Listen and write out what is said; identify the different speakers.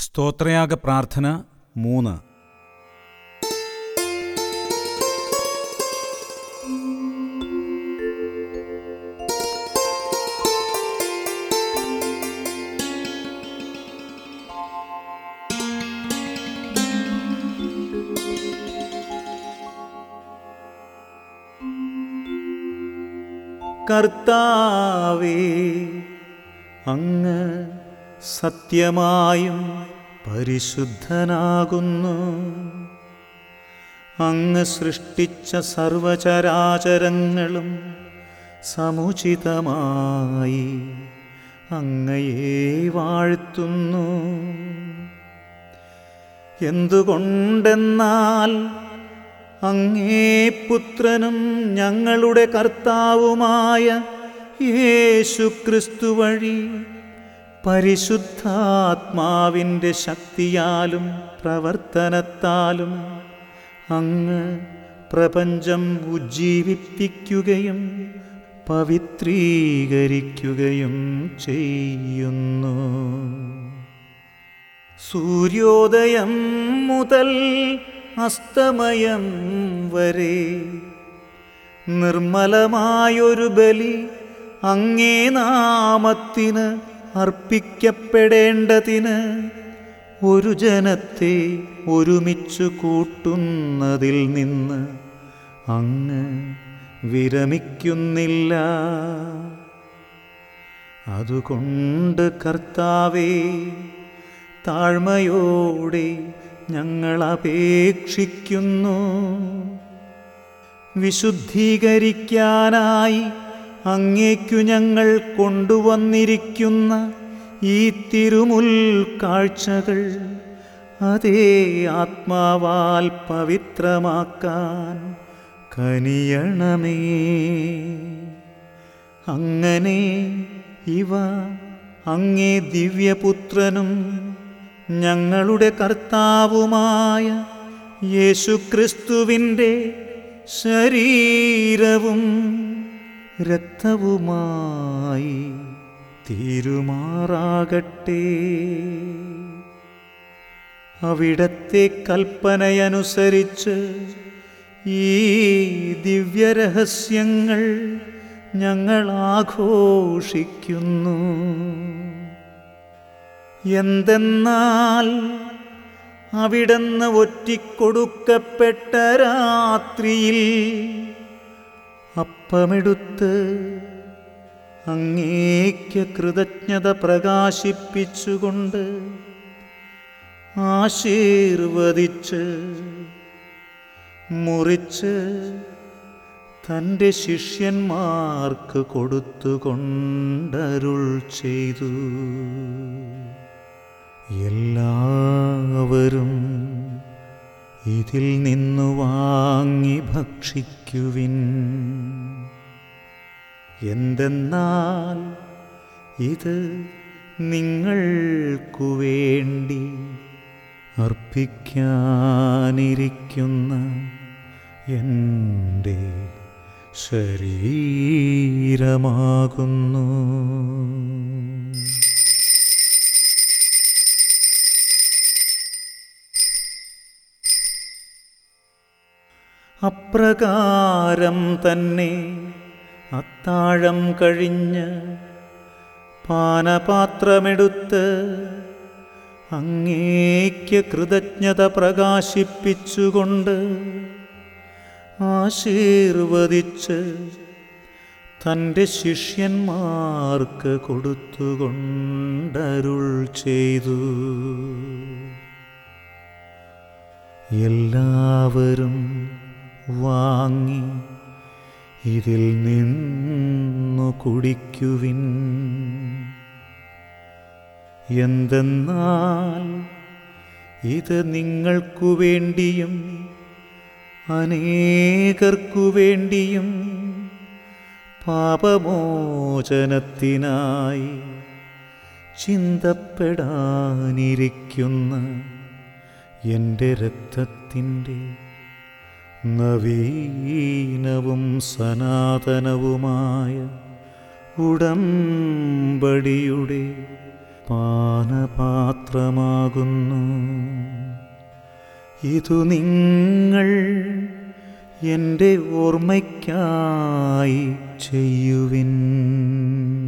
Speaker 1: സ്തോത്രയാഗ പ്രാർത്ഥന മൂന്ന്
Speaker 2: കർത്താവേ അങ്ങ് സത്യമായും പരിശുദ്ധനാകുന്നു അങ്ങ് സൃഷ്ടിച്ച സർവചരാചരങ്ങളും സമുചിതമായി അങ്ങയെ വാഴ്ത്തുന്നു എന്തുകൊണ്ടെന്നാൽ അങ്ങേ പുത്രനും ഞങ്ങളുടെ കർത്താവുമായ യേശു ക്രിസ്തു വഴി പരിശുദ്ധാത്മാവിൻ്റെ ശക്തിയാലും പ്രവർത്തനത്താലും അങ്ങ് പ്രപഞ്ചം ഉജ്ജീവിപ്പിക്കുകയും പവിത്രീകരിക്കുകയും ചെയ്യുന്നു സൂര്യോദയം മുതൽ അസ്തമയം വരെ നിർമ്മലമായൊരു ബലി അങ്ങേ നാമത്തിന് അർപ്പിക്കപ്പെടേണ്ടതിന് ഒരു ജനത്തെ ഒരുമിച്ചു കൂട്ടുന്നതിൽ നിന്ന് അങ്ങ് വിരമിക്കുന്നില്ല അതുകൊണ്ട് കർത്താവേ താഴ്മയോടെ ഞങ്ങൾ അപേക്ഷിക്കുന്നു വിശുദ്ധീകരിക്കാനായി അങ്ങേക്കു ഞങ്ങൾ കൊണ്ടുവന്നിരിക്കുന്ന ഈ തിരുമുൽ കാഴ്ചകൾ അതേ ആത്മാവാൽ പവിത്രമാക്കാൻ കനിയണമേ അങ്ങനെ ഇവ അങ്ങേ ദിവ്യപുത്രനും ഞങ്ങളുടെ കർത്താവുമായ യേശുക്രിസ്തുവിൻ്റെ ശരീരവും രക്തവുമായി തീരുമാറാകട്ടെ അവിടത്തെ കൽപ്പനയനുസരിച്ച് ഈ ദിവ്യരഹസ്യങ്ങൾ ഞങ്ങൾ ആഘോഷിക്കുന്നു എന്തെന്നാൽ അവിടുന്ന് ഒറ്റിക്കൊടുക്കപ്പെട്ട രാത്രിയിൽ അപ്പമെടുത്ത് അങ്ങേക്ക് കൃതജ്ഞത പ്രകാശിപ്പിച്ചുകൊണ്ട് ആശീർവദിച്ച് മുറിച്ച് തൻ്റെ ശിഷ്യന്മാർക്ക് കൊടുത്തുകൊണ്ടരുൾ ചെയ്തു എല്ലാവരും ഇതിൽ നിന്നു വാങ്ങി ഭക്ഷിക്കുവിൻ എന്തെന്നാൽ ഇത് നിങ്ങൾക്കു വേണ്ടി അർപ്പിക്കാനിരിക്കുന്ന എൻ്റെ ശരീരമാകുന്നു അപ്രകാരം തന്നെ അത്താഴം കഴിഞ്ഞ് പാനപാത്രമെടുത്ത് അങ്ങേക്ക് കൃതജ്ഞത പ്രകാശിപ്പിച്ചുകൊണ്ട് ആശീർവദിച്ച് തൻ്റെ ശിഷ്യന്മാർക്ക് കൊടുത്തുകൊണ്ടരുൾ ചെയ്തു എല്ലാവരും വാങ്ങി ഇതിൽ നിന്നു കുടിക്കുവിൻ എന്തെന്നാൽ ഇത് നിങ്ങൾക്കു വേണ്ടിയും അനേകർക്കു വേണ്ടിയും പാപമോചനത്തിനായി ചിന്തപ്പെടാനിരിക്കുന്ന എൻ്റെ രക്തത്തിൻ്റെ നവീനവും സനാതനവുമായ ഉടമ്പടിയുടെ പാനപാത്രമാകുന്നു ഇതു നിങ്ങൾ എൻ്റെ ഓർമ്മയ്ക്കായി ചെയ്യുവിൻ